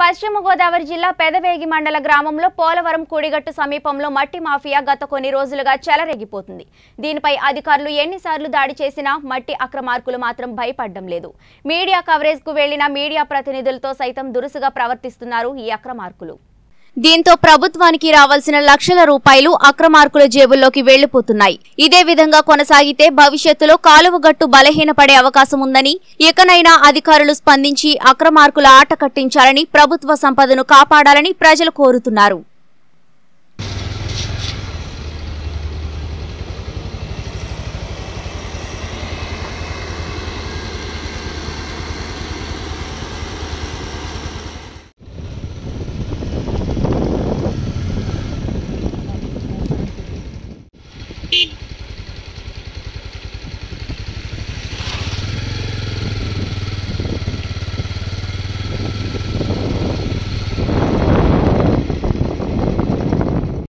పశ్చిమ గోదావరి జిల్లా పెదవేగి మండల గ్రామంలో పోలవరం కూడిగట్టు సమీపంలో మట్టి మాఫియా గత కొన్ని రోజులుగా చెలరేగిపోతుంది దీనిపై అధికారులు ఎన్నిసార్లు దాడి చేసినా మట్టి అక్రమార్కులు మాత్రం భయపడడం లేదు మీడియా కవరేజ్ కు వెళ్లిన మీడియా ప్రతినిధులతో సైతం దురుసుగా ప్రవర్తిస్తున్నారు ఈ అక్రమార్కులు దీంతో ప్రభుత్వానికి రావాల్సిన లక్షల రూపాయలు అక్రమార్కుల జేబుల్లోకి వెళ్లిపోతున్నాయి ఇదే విధంగా కొనసాగితే భవిష్యత్తులో కాలువగట్టు బలహీనపడే అవకాశం ఉందని ఇకనైనా అధికారులు స్పందించి అక్రమార్కుల ఆట కట్టించాలని ప్రభుత్వ సంపదను కాపాడాలని ప్రజలు కోరుతున్నారు